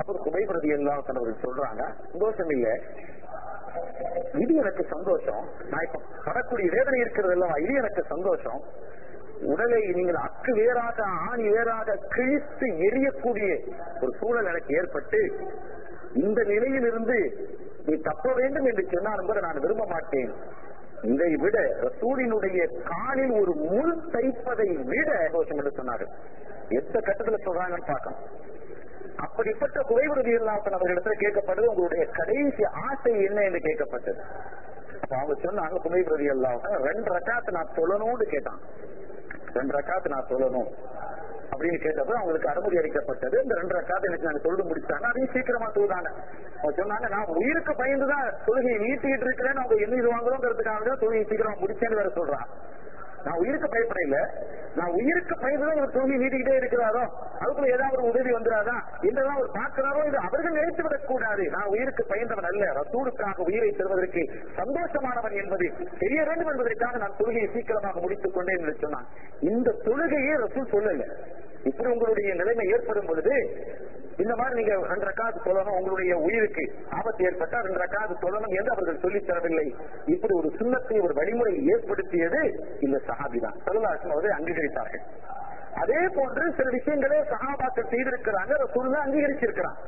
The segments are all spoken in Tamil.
அப்போது குபைபிரதி எல்லாம் அவர்கள் சொல்றாங்க சந்தோஷம் இல்ல இது எனக்கு சந்தோஷம் நான் இப்ப படக்கூடிய வேதனை இருக்கிறது அல்லவா இது எனக்கு சந்தோஷம் உடலை நீங்கள் அக்கு வேறாக ஆணி வேறாக கிழித்து எரியக்கூடிய ஒரு சூழல் எனக்கு ஏற்பட்டு இந்த நிலையிலிருந்து நீ தப்ப வேண்டும் என்று சொன்னாலும் கூட நான் விரும்ப மாட்டேன் இதை விட ரசூலினுடைய காலில் ஒரு முள் தைப்பதை விட சந்தோஷம் என்று சொன்னார்கள் எந்த கட்டத்துல சொல்றாங்கன்னு பார்க்கணும் அப்படிப்பட்ட குறைவுறுதி இல்லாமல் அவர்களிடத்துல கேட்கப்பட்டது உங்களுடைய கடைசி ஆசை என்ன என்று கேட்கப்பட்டது அப்ப அவங்க சொன்னாங்க குமைபிரதி இல்லாம ரெண்டு ரக்காத்து நான் சொல்லணும்னு கேட்டான் ரெண்டு ரக்காத்து நான் சொல்லணும் அப்படின்னு கேட்டப்ப அவங்களுக்கு அனுமதி அளிக்கப்பட்டது இந்த ரெண்டு ரக்காத்து எனக்கு நான் தொழுது முடிச்சாங்க அதையும் சீக்கிரமா தொழுதாங்க அவங்க சொன்னாங்க நான் உயிருக்கு பயந்துதான் தொழுகையை நீட்டிக்கிட்டு இருக்கிறேன்னு அவங்க என்ன இது வாங்குறோங்கிறதுக்காக தான் தொழுகையை சீக்கிரமா முடிச்சேன்னு வேற சொல்றான் நான் உயிருக்கு பயப்பட இல்ல நான் உயிருக்கு பயந்துதான் இவர் தொழுகை நீட்டிக்கிட்டே இருக்கிறாரோ அதுக்குள்ள ஏதாவது ஒரு உதவி வந்துடாதா என்றெல்லாம் அவர் பார்க்கிறாரோ இது அவர்கள் நினைத்து விடக் கூடாது நான் உயிருக்கு பயந்தவன் அல்ல ரசூலுக்காக உயிரை பெறுவதற்கு சந்தோஷமானவன் என்பது தெரிய வேண்டும் என்பதற்காக நான் தொழுகையை சீக்கிரமாக முடித்துக் கொண்டேன் என்று சொன்னான் இந்த தொழுகையே ரசூல் சொல்லல இப்படி உங்களுடைய நிலைமை ஏற்படும் பொழுது இந்த மாதிரி நீங்க ரெண்டு ரக்காத்து சொல்லணும் உங்களுடைய உயிருக்கு ஆபத்து ஏற்பட்டா ரெண்டு ரக்காத்து சொல்லணும் என்று அவர்கள் சொல்லித் தரவில்லை இப்படி ஒரு சுண்ணத்தை ஒரு வழிமுறை ஏற்படுத்தியது இந்த சஹாபி தான் சல்லாசம் அவரை அங்கீகரித்தார்கள் அதே போன்று சில விஷயங்களே சஹாபாக்கள் செய்திருக்கிறாங்க ரசூல் அங்கீகரிச்சிருக்கிறான்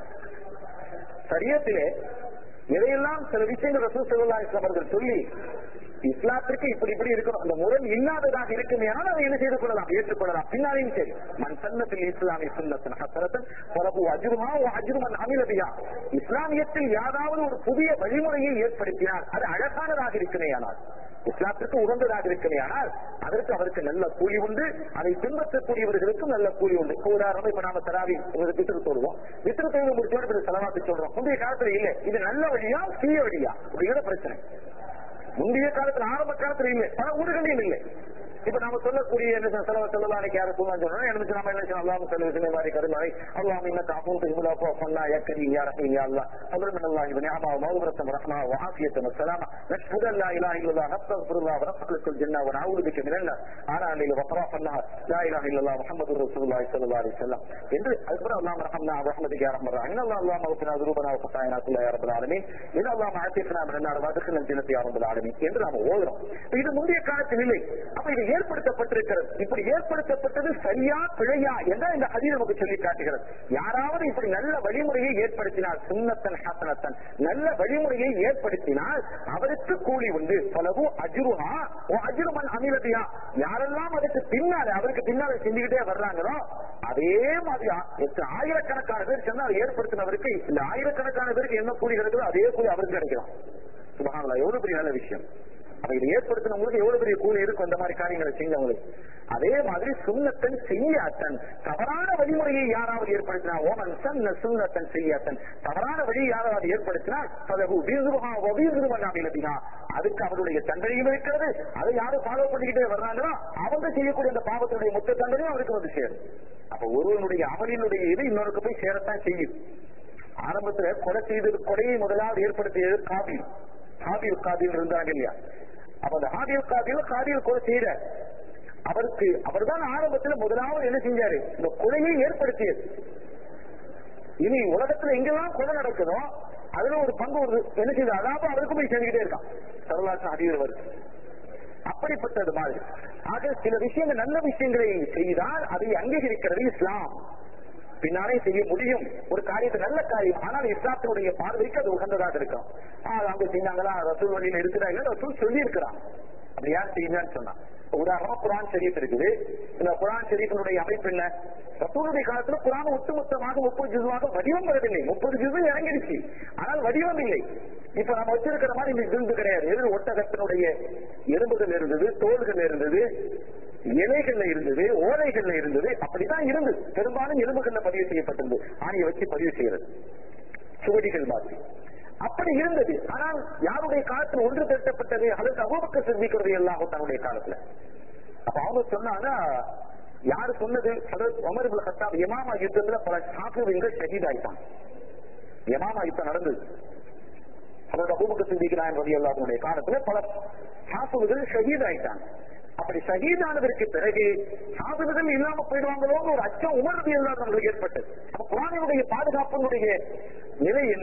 சரியத்திலே எதையெல்லாம் சில விஷயங்கள் ரசூல் சல்லா இஸ்லாம் அவர்கள் சொல்லி இஸ்லாத்திற்கு இப்படி இப்படி இருக்கணும் அந்த முரண் இல்லாததாக இருக்குமே ஆனால் அதை என்ன செய்து கொள்ளலாம் ஏற்றுக்கொள்ளலாம் பின்னாலையும் சரி மண் சன்னத்தில் இஸ்லாமிய சுண்ணத்தன் ஹசரத்தன் பரபு அஜுருமா அஜுருமன் அமிலபியா இஸ்லாமியத்தில் யாராவது ஒரு புதிய வழிமுறையை ஏற்படுத்தினால் அது அழகானதாக இருக்குமே ஆனால் இஸ்லாத்திற்கு உகந்ததாக இருக்குமே ஆனால் அதற்கு அவருக்கு நல்ல கூலி உண்டு அதை பின்பற்றக்கூடியவர்களுக்கும் நல்ல கூலி உண்டு இப்ப உதாரணம் இப்ப நாம தராவி வித்திரு சொல்லுவோம் வித்திரு தொழில் முடிச்சோடு செலவாத்து சொல்றோம் முந்தைய காலத்துல இல்ல இது நல்ல வழியா தீய வழியா அப்படிங்கிற பிரச்சனை முந்தைய காலத்துல ஆரம்ப காலத்துல இல்லை பல ஊர்களிலும் இல்லை இப்ப நாம சொல்லக்கூடிய என்ன செலவு செல்லலானைக்கு யாரும் சொல்லலாம் சொன்னா எனக்கு நம்ம என்ன செய்யணும் அல்லாம செலவு சின்ன மாதிரி கருமாறை அல்லாம இன்னும் காப்பும் திருவிழா பண்ணா ஏக்கரி யாரகை அல்லா அபுரம் அல்லா இவன் ஆமா மௌரத்தம் ரஹ்மா வாசியத்தம் சலாமா நஷ்புத அல்லா இலா இல்லா நப்தகுருல்லா வரஃபலுக்குல் ஜன்னா வ நஊது பிக்க மினன்னா ஆனா அலைல வஃபரா பண்ணா லா இலாஹ இல்லல்லா முஹம்மது ரசூலுல்லாஹி ஸல்லல்லாஹு அலைஹி வஸல்லம் என்று அதுக்கப்புறம் அல்லாஹ் ரஹம்னா ரஹ்மத்துக்கு யா ரஹ்மர் ரஹீம் அல்லாஹ் அல்லாஹ் மக்ஃபினா ذنوبنا وخطايانا كلها يا رب العالمين إن اللهم عافنا من النار وادخلنا الجنة يا رب العالمين என்று நாம ஓதுறோம் இது முந்தைய காலத்தில் இல்லை அப்ப இது ஏற்படுத்தப்பட்டிருக்கிறது இப்படி ஏற்படுத்தப்பட்டது சரியா பிழையா என்றால் இந்த ஹதீஸ் நமக்கு சொல்லி காட்டுகிறது யாராவது இப்படி நல்ல வழிமுறையை ஏற்படுத்தினால் சுண்ணத்தன் ஹசனத்தன் நல்ல வழிமுறையை ஏற்படுத்தினால் அவருக்கு கூலி உண்டு பலவு அஜுருஹா ஓ அஜுருமன் அமிலதியா யாரெல்லாம் அதுக்கு பின்னால அவருக்கு பின்னால செஞ்சுக்கிட்டே வர்றாங்களோ அதே மாதிரி எத்தனை ஆயிரக்கணக்கான பேர் சொன்னால் ஏற்படுத்தினவருக்கு இந்த ஆயிரக்கணக்கான பேருக்கு என்ன கூலி கிடைக்குதோ அதே கூலி அவருக்கு கிடைக்கலாம் சுபகாங்களா எவ்வளவு பெரிய நல்ல விஷயம் அப்ப இதை ஏற்படுத்தினவங்களுக்கு எவ்வளவு பெரிய கூலி இருக்கும் இந்த மாதிரி காரியங்களை செஞ்சவங்களுக்கு அதே மாதிரி சுண்ணத்தன் செய்யாத்தன் தவறான வழிமுறையை யாராவது ஏற்படுத்தினா ஓமன் சன்ன சுண்ணத்தன் செய்யாத்தன் தவறான வழியை யாராவது ஏற்படுத்தினால் பலகு வீசுருகா வீசுருவன் அதுக்கு அவருடைய தண்டனையும் இருக்கிறது அதை யாரும் ஃபாலோ பண்ணிக்கிட்டே வர்றாங்களோ அவங்க செய்யக்கூடிய அந்த பாவத்தினுடைய மொத்த தண்டனையும் அவருக்கு வந்து சேரும் அப்ப ஒருவனுடைய அமலினுடைய இது இன்னொருக்கு போய் சேரத்தான் செய்யும் ஆரம்பத்துல கொலை செய்தது கொலையை முதலாவது ஏற்படுத்தியது காபில் ஹாபில் காபில் இருந்தாங்க இல்லையா அப்ப அந்த ஹாபில் காபில் காபில் கொலை செய்யற அவருக்கு அவர் தான் ஆரம்பத்தில் முதலாவது என்ன செஞ்சாரு இந்த கொலையை ஏற்படுத்தியது இனி உலகத்துல எங்கெல்லாம் கொலை நடக்குதோ அதுல ஒரு பங்கு ஒரு என்ன செய்யுது அதாவது அவருக்கு போய் செஞ்சுக்கிட்டே இருக்கான் சரலாசன் அதிகர் வருது அப்படிப்பட்டது மாதிரி ஆக சில விஷயங்கள் நல்ல விஷயங்களை செய்தால் அதை அங்கீகரிக்கிறது இஸ்லாம் பின்னாலே செய்ய முடியும் ஒரு காரியத்தை நல்ல காரியம் ஆனால் இஸ்லாத்தினுடைய பார்வைக்கு அது உகந்ததாக இருக்கும் அங்க செஞ்சாங்களா ரசூல் வழியில் இருக்கிறாங்க ரசூல் சொல்லி இருக்கிறான் அப்படி யார் செய்யுங்கன்னு சொன்னான் உதாரணமா குரான் ஷெரீப் இருக்குது இந்த குரான் ஷெரீஃபினுடைய அமைப்பு என்ன ரசூலுடைய காலத்துல குரான் ஒட்டுமொத்தமாக முப்பது ஜிசுவாக வடிவம் வரவில்லை முப்பது ஜிசு இறங்கிடுச்சு ஆனால் வடிவம் இல்லை இப்ப நம்ம வச்சிருக்கிற மாதிரி இந்த ஜிந்து கிடையாது எதிர் ஒட்டகத்தினுடைய எலும்புகள் இருந்தது தோள்கள் இருந்தது இலைகள்ல இருந்தது ஓலைகள்ல இருந்தது அப்படிதான் இருந்தது பெரும்பாலும் எலும்புகள்ல பதிவு செய்யப்பட்டிருந்தது ஆணியை வச்சு பதிவு செய்யறது சுவடிகள் மாதிரி அப்படி இருந்தது ஆனால் யாருடைய காலத்தில் ஒன்று திரட்டப்பட்டது அதற்கு அபூபக்க சிந்திக்கிறது எல்லாம் தன்னுடைய காலத்துல அப்ப அவங்க சொன்னாங்க யாரு சொன்னது அமர் இபுல் ஹத்தாப் யமாமா யுத்தத்துல பல சாப்பிடுவீங்க ஷஹீத் ஆயிட்டான் யமாமா யுத்தம் நடந்தது அதோட அபூபக்க சிந்திக்கிறான் ரவி அல்லாஹனுடைய காலத்துல பல சாப்பிடுகள் ஷஹீத் ஆயிட்டாங்க அப்படி ஷஹீதானதற்கு பிறகு சாதனைகள் இல்லாம போயிடுவாங்களோன்னு ஒரு அச்சம் உணர்வு எல்லாம் நம்மளுக்கு ஏற்பட்டது அப்ப குரானுடைய பாதுகாப்பினுடைய நிலை என்ன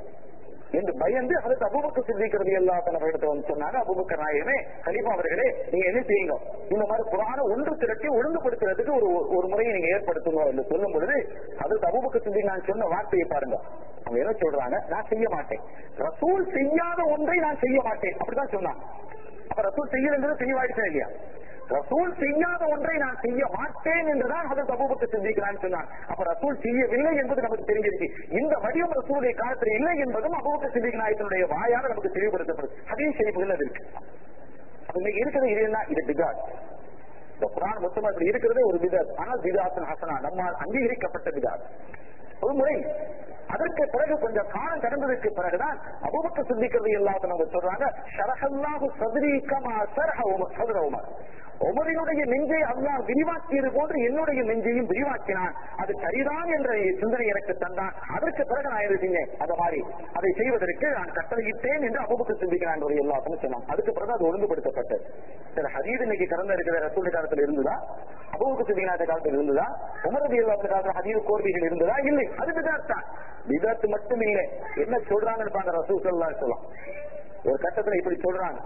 என்று பயந்து அதற்கு அபுபக்க சிந்திக்கிறது எல்லா தலைவர்கிட்ட வந்து சொன்னாங்க அபுபக்க நாயகமே கலிபா அவர்களே நீங்க என்ன செய்யுங்க இந்த மாதிரி குரான ஒன்று திரட்டி ஒழுங்குபடுத்துறதுக்கு ஒரு ஒரு முறையை நீங்க ஏற்படுத்துங்க என்று சொல்லும் பொழுது அதற்கு அபுபக்க சிந்தி நான் சொன்ன வார்த்தையை பாருங்க அவங்க என்ன சொல்றாங்க நான் செய்ய மாட்டேன் ரசூல் செய்யாத ஒன்றை நான் செய்ய மாட்டேன் அப்படிதான் சொன்னாங்க அப்ப ரசூல் செய்யறது செய்வாயிடுச்சா இல்லையா ரசூல் செய்யாத ஒன்றை நான் செய்ய மாட்டேன் என்றுதான் அதை தபுபக்கு சிந்திக்கிறான்னு சொன்னான் அப்ப ரசூல் செய்யவில்லை என்பது நமக்கு தெரிஞ்சிருச்சு இந்த வடிவம் ரசூலுடைய காலத்தில் இல்லை என்பதும் அபுபக்க சிந்திக் நாயகனுடைய வாயால நமக்கு தெளிவுபடுத்தப்படுது அதையும் செய்யப்பதில் அது இருக்கு அப்ப இன்னைக்கு இருக்கிறது இது என்ன இது பிகாட் இந்த குரான் மொத்தமா இப்படி இருக்கிறதே ஒரு பிதாத் ஆனால் பிதாத்தின் ஹசனா நம்மால் அங்கீகரிக்கப்பட்ட பிதாத் ஒரு முறை அதற்கு பிறகு கொஞ்சம் காலம் கடந்ததற்கு பிறகுதான் அபுபக்க சிந்திக்கிறது எல்லாத்தையும் நம்ம சொல்றாங்க ஷரஹல்லாஹு சதுரீக்கமா சரஹ உமர் சதுர உமர் உமரினுடைய நெஞ்சை அல்லாஹ் விரிவாக்கியது போன்று என்னுடைய நெஞ்சையும் விரிவாக்கினான் அது சரிதான் என்ற சிந்தனை எனக்கு தந்தான் அதற்கு பிறகு நான் என்ன செஞ்சேன் அதை மாதிரி அதை செய்வதற்கு நான் கட்டளையிட்டேன் என்று அபுபக்க சிந்திக்கிறான் ஒரு எல்லாத்தையும் சொன்னான் அதுக்கு பிறகு அது ஒழுங்குபடுத்தப்பட்டது சில ஹதீத் இன்னைக்கு கடந்த இருக்கிற ரசூல் காலத்தில் இருந்ததா அபுபக்க சிந்திக்கிறாத காலத்தில் இருந்ததா உமரது எல்லாத்த காலத்தில் ஹதீத் கோர்வைகள் இருந்ததா இல்லை அது விதாத் தான் விதாத்து மட்டும் இல்லை என்ன சொல்றாங்கன்னு பாங்க ரசூல் சொல்லலாம் ஒரு கட்டத்துல இப்படி சொல்றாங்க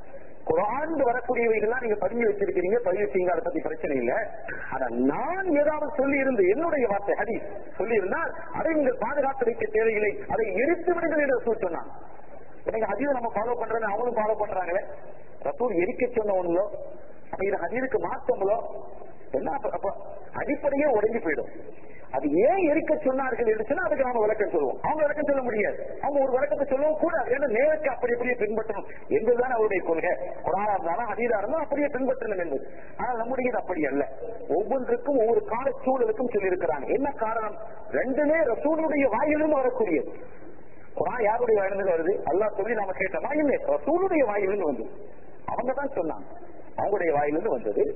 குரான் வரக்கூடியவைகள்லாம் நீங்க பதிவு வச்சிருக்கீங்க பதிவு செய்யுங்க அதை பத்தி பிரச்சனை இல்ல ஆனா நான் ஏதாவது சொல்லி இருந்து என்னுடைய வார்த்தை ஹதி சொல்லி இருந்தால் அதை நீங்கள் பாதுகாத்து வைக்க தேவையில்லை அதை எரித்து விடுங்கள் என்று ரசூல் சொன்னான் எனக்கு ஹதீதை நம்ம ஃபாலோ பண்றேன்னு அவங்களும் ஃபாலோ பண்றாங்களே ரசூல் எரிக்க சொன்ன ஒண்ணுலோ அப்ப இது ஹதீதுக்கு மாற்றங்களோ என்ன அப்ப அடிப்படையே உடஞ்சி போயிடும் அது ஏன் எரிக்க சொன்னார்கள் என்று சொன்னா அதுக்கு நாம விளக்கம் சொல்லுவோம் அவங்க விளக்கம் சொல்ல முடியாது அவங்க ஒரு விளக்கத்தை சொல்லவும் கூடாது ஏன்னா நேரத்தை அப்படி அப்படியே பின்பற்றணும் என்பதுதான் அவருடைய கொள்கை குரானா இருந்தாலும் அதீதா இருந்தாலும் அப்படியே பின்பற்றணும் என்பது ஆனால் நம்முடைய அப்படி அல்ல ஒவ்வொன்றுக்கும் ஒவ்வொரு கால சூழலுக்கும் சொல்லியிருக்கிறாங்க என்ன காரணம் ரெண்டுமே ரசூலுடைய வாயிலிருந்து வரக்கூடியது குரான் யாருடைய வாயிலிருந்து வருது அல்லா சொல்லி நாம கேட்டோமா இல்லை ரசூலுடைய வாயிலிருந்து வந்து அவங்க தான் சொன்னாங்க அவங்களுடைய வாயிலிருந்து வந்தது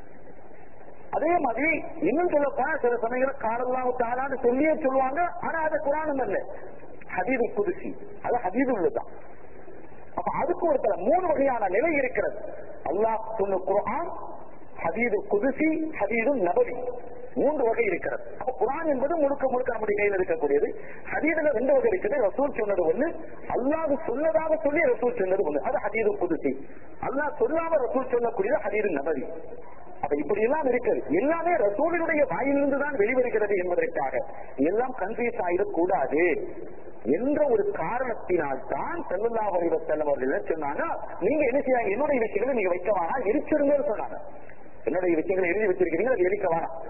அதே மாதிரி இன்னும் சொல்ல போனா சில சமயங்கள் காலெல்லாம் தாளான்னு சொல்லியே சொல்லுவாங்க ஆனா அது குரானும் அல்ல ஹதீது குதிசி அது ஹதீது உள்ளதுதான் அப்ப அதுக்கு ஒரு சில மூணு வகையான நிலை இருக்கிறது அல்லாஹ் சொன்ன குரான் ஹதீது குதிசி ஹதீது நபவி மூன்று வகை இருக்கிறது அப்ப குரான் என்பது முழுக்க முழுக்க நம்முடைய கையில் இருக்கக்கூடியது ஹதீதுல ரெண்டு வகை இருக்குது ரசூல் சொன்னது ஒண்ணு அல்லாஹ் சொன்னதாக சொல்லி ரசூல் சொன்னது ஒண்ணு அது ஹதீது குதிசி அல்லாஹ் சொல்லாம ரசூல் சொல்லக்கூடியது ஹதீது நபவி அப்ப இப்படி எல்லாம் இருக்குது எல்லாமே ரசூலினுடைய வாயிலிருந்து தான் வெளிவருகிறது என்பதற்காக எல்லாம் கன்ஃபியூஸ் ஆயிடக்கூடாது என்ற ஒரு காரணத்தினால் தான் செல்லல்லா வரைவ செல்லம் அவர்கள் சொன்னாங்க நீங்க என்ன செய்யாங்க என்னுடைய விஷயங்களை நீங்க வைக்க வேணாம் எரிச்சிருங்கன்னு சொன்னாங்க என்னுடைய விஷயங்களை எழுதி வச்சிருக்கீங்க அது எரிக்க வேணாம்